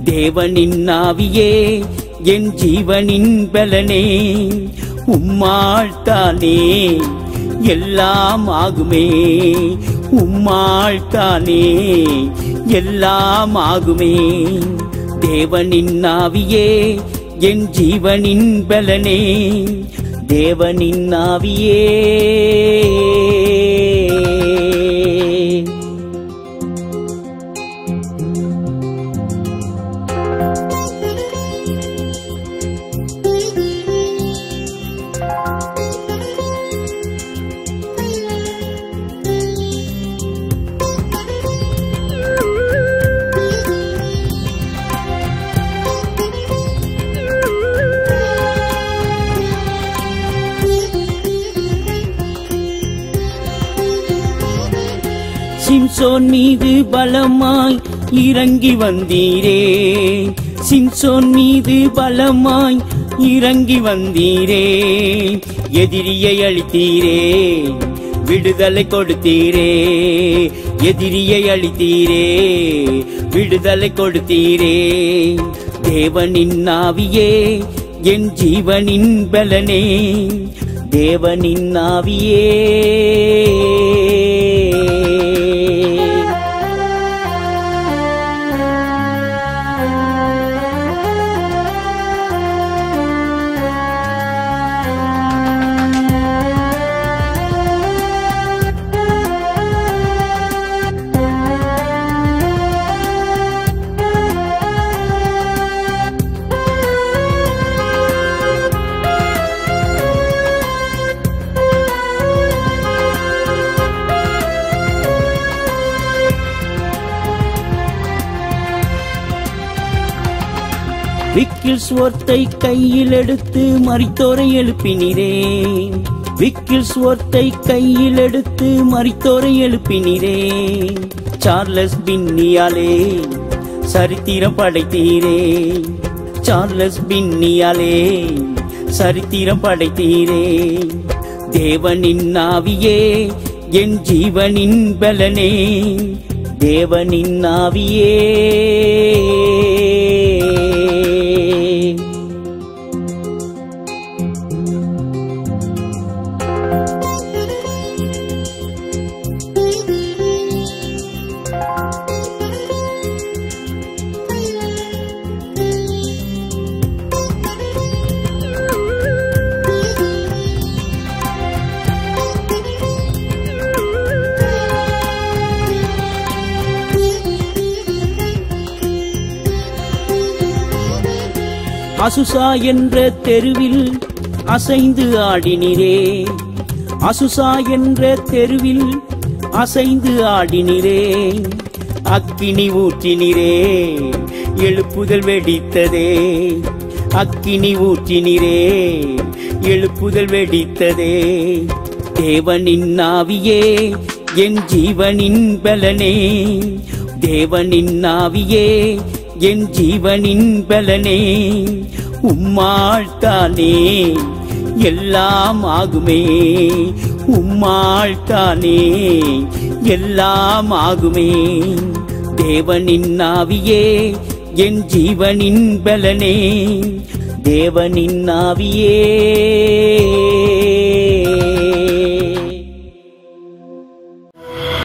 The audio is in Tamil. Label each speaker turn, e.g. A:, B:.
A: தேவனின் ஆவியே என் ஜீவனின் பலனே உம்மாள் தானே எல்லாம் ஆகுமே உம்மாள் தானே எல்லாம் ஆகுமே தேவனின் ஆவியே என் ஜீவனின் பலனே தேவனின் ஆவியே சிம்சோன் மீது பலமாய் இறங்கி வந்தீரே சிம்சோன் மீது பலமாய் இறங்கி வந்தீரே எதிரியை அழித்தீரே விடுதலை கொடுத்தீரே எதிரியை அழித்தீரே விடுதலை கொடுத்தீரே தேவனின் ஆவியே என் ஜீவனின் பலனே தேவனின் ஆவியே விக்கில் ஸ்வர்த்தை கையில் எடுத்து மரித்தோரை எழுப்பினீரே விக்கில் ஸ்வர்த்தை கையில் எடுத்து மரித்தோரை எழுப்பினீரே சார்லஸ் பின்னியாலே சரித்திரம் படைத்தீரே சார்லஸ் பின்னியாலே சரித்திரம் படைத்தீரே தேவனின் ஆவியே என் ஜீவனின் பலனே தேவனின் ஆவியே அசுசா என்ற தெருவில் அசைந்து ஆடினிரே அசுசா என்ற தெருவில் அசைந்து ஆடினிரே அக்கினி ஊற்றினிரே எழுப்புதல் வெடித்ததே அக்கினி ஊற்றினிரே எழுப்புதல் வெடித்ததே தேவனின் ஆவியே என் ஜீவனின் பலனே தேவனின் ஆவியே என் ஜீவனின் பலனே உம்மாள் தானே எல்லாம் ஆகுமே உம்மாள் தானே எல்லாம் ஆகுமே தேவனின் ஆவியே என் ஜீவனின் பலனே தேவனின் ஆவியே